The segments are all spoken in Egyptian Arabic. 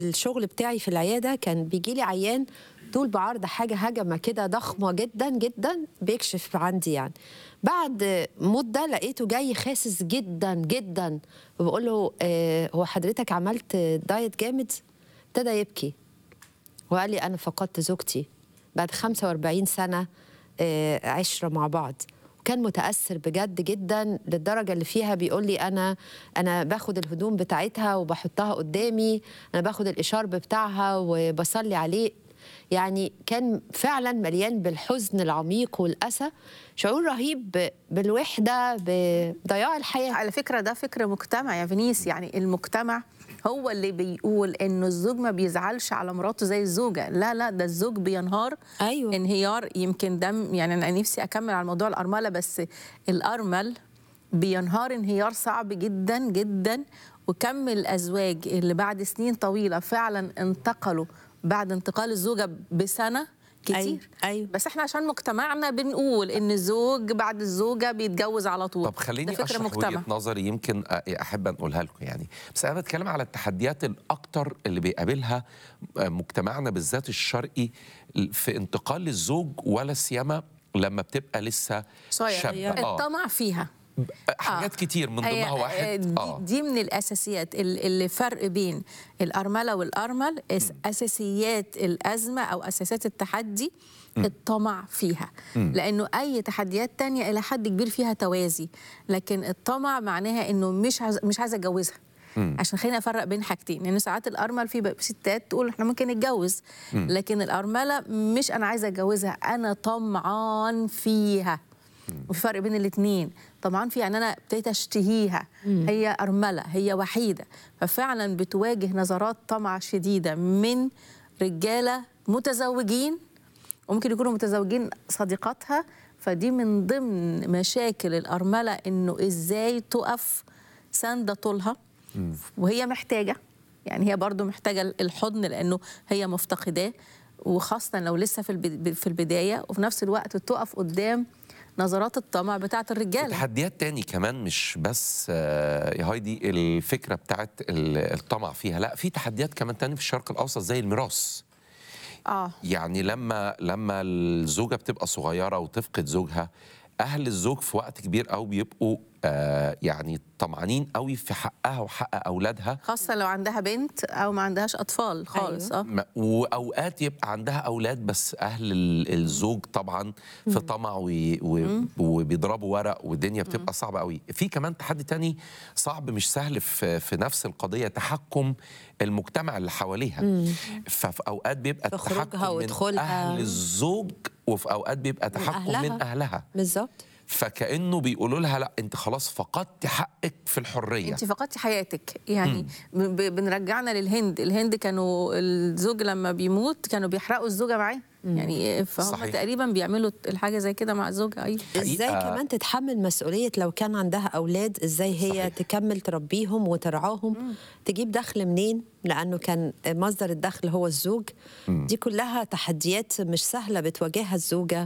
الشغل بتاعي في العياده كان بيجي لي عيان طول بعرض حاجه هجمه كده ضخمه جدا جدا بيكشف عندي يعني بعد مده لقيته جاي خاسس جدا جدا وبقول له آه هو حضرتك عملت دايت جامد ابتدى يبكي وقال لي انا فقدت زوجتي بعد 45 سنه آه عشره مع بعض وكان متاثر بجد جدا للدرجه اللي فيها بيقول لي انا انا باخد الهدوم بتاعتها وبحطها قدامي انا باخد الاشارب بتاعها وبصلي عليه يعني كان فعلا مليان بالحزن العميق والاسى شعور رهيب ب- بالوحده بضياع الحياه على فكرة ده فكر مجتمع يا فينيس يعني المجتمع هو اللي بيقول انه الزوج ما بيزعلش على مراته زي الزوجة لا لا ده الزوج بينهار ايوه انهيار يمكن ده م- يعني انا نفسي اكمل على موضوع الارمله بس الارمل بينهار انهيار صعب جدا جدا وكم الازواج اللي بعد سنين طويله فعلا انتقلوا بعد انتقال الزوجه بسنه كتير أيوة، أيوة. بس احنا عشان مجتمعنا بنقول ان الزوج بعد الزوجه بيتجوز على طول طب خليني ده فكر اشرح مجتمع وجهه نظري يمكن أ- احب انقلها لكم يعني بس انا بتكلم على التحديات الاكتر اللي بيقابلها مجتمعنا بالذات الشرقي في انتقال الزوج ولا سيما لما بتبقى لسه صغير شابه اه الطمع فيها حاجات كتير من هي- ضمنها واحد دي, اه دي من الاساسيات ال- اللي فرق بين الارمله والارمل اس- اساسيات الازمه او اساسيات التحدي الطمع فيها لانه اي تحديات تانية الى حد كبير فيها توازي لكن الطمع معناها انه مش عايز مش عايزه اتجوزها عشان خلينا افرق بين حاجتين لان ساعات الارمل في ب- ستات تقول احنا ممكن نتجوز لكن الارمله مش انا عايزه اتجوزها انا طمعان فيها وفي فرق بين الاثنين طبعا في يعني انا ابتديت اشتهيها هي ارمله هي وحيده ففعلا بتواجه نظرات طمع شديده من رجاله متزوجين وممكن يكونوا متزوجين صديقاتها فدي من ضمن مشاكل الارمله انه ازاي تقف ساندة طولها وهي محتاجه يعني هي برضو محتاجه الحضن لانه هي مفتقداه وخاصه لو لسه في البد- في البدايه وفي نفس الوقت تقف قدام نظرات الطمع بتاعت الرجاله تحديات تاني كمان مش بس آه، يا هايدي الفكره بتاعت ال- الطمع فيها لا في تحديات كمان تاني في الشرق الاوسط زي الميراث اه يعني لما لما الزوجه بتبقى صغيره وتفقد زوجها اهل الزوج في وقت كبير قوي بيبقوا آه يعني طمعانين قوي في حقها وحق اولادها خاصه لو عندها بنت او ما عندهاش اطفال خالص اه م- واوقات يبقى عندها اولاد بس اهل ال- الزوج طبعا في طمع وي- و- وبيضربوا ورق والدنيا بتبقى صعبه قوي في كمان تحدي تاني صعب مش سهل في في نفس القضيه تحكم المجتمع اللي حواليها ففي اوقات بيبقى في خروجها التحكم من ودخولها. اهل الزوج وفي اوقات بيبقى تحكم أهلها. من اهلها بالظبط فكانه بيقولوا لها لا انت خلاص فقدت حقك في الحريه انت فقدتي حياتك يعني ب- بنرجعنا للهند الهند كانوا الزوج لما بيموت كانوا بيحرقوا الزوجه معاه يعني فهم صحيح. تقريبا بيعملوا الحاجه زي كده مع الزوجه ايوه ازاي حقيقة- كمان تتحمل مسؤوليه لو كان عندها اولاد ازاي هي صحيح. تكمل تربيهم وترعاهم تجيب دخل منين لانه كان مصدر الدخل هو الزوج دي كلها تحديات مش سهله بتواجهها الزوجه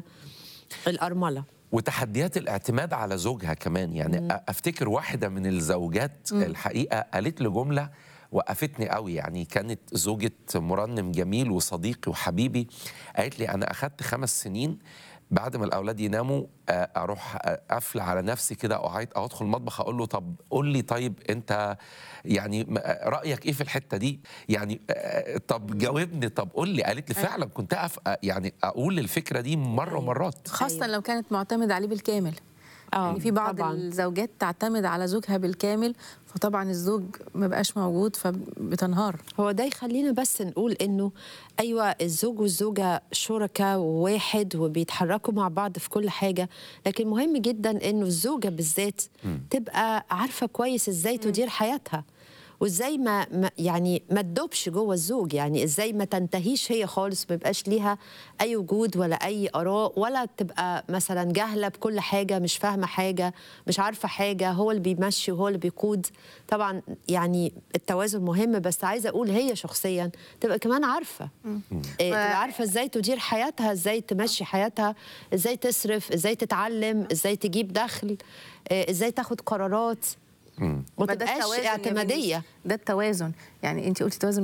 الارمله وتحديات الاعتماد على زوجها كمان يعني أ- افتكر واحده من الزوجات الحقيقه قالت لي جمله وقفتني قوي يعني كانت زوجة مرنم جميل وصديقي وحبيبي قالت لي أنا أخدت خمس سنين بعد ما الأولاد يناموا آه، أروح آه، قافلة على نفسي كده أعيط أو أدخل المطبخ أقول له طب قول لي طيب أنت يعني م- آه، رأيك إيه في الحتة دي يعني آه، طب جاوبني طب قول لي قالت لي فعلا كنت أقف آه، يعني أقول الفكرة دي مرة ومرات خاصه أيوة. لو كانت معتمده عليه بالكامل اه يعني في بعض طبعاً. الزوجات تعتمد على زوجها بالكامل فطبعا الزوج ما بقاش موجود فبتنهار هو ده يخلينا بس نقول انه ايوه الزوج والزوجه شركاء وواحد وبيتحركوا مع بعض في كل حاجه لكن مهم جدا انه الزوجه بالذات تبقى عارفه كويس ازاي تدير حياتها وازاي ما ما- يعني ما تدوبش جوه الزوج يعني ازاي ما تنتهيش هي خالص ما يبقاش ليها اي وجود ولا اي اراء ولا تبقى مثلا جاهله بكل حاجه مش فاهمه حاجه مش عارفه حاجه هو اللي بيمشي وهو اللي بيقود طبعا يعني التوازن مهم بس عايزه اقول هي شخصيا تبقى كمان عارفه إيه تبقى عارفه ازاي تدير حياتها ازاي تمشي حياتها ازاي تصرف ازاي تتعلم ازاي تجيب دخل إيه ازاي تاخد قرارات ما ما ده تبقاش التوازن يا اعتماديه بنيس. ده التوازن يعني انت قلتي توازن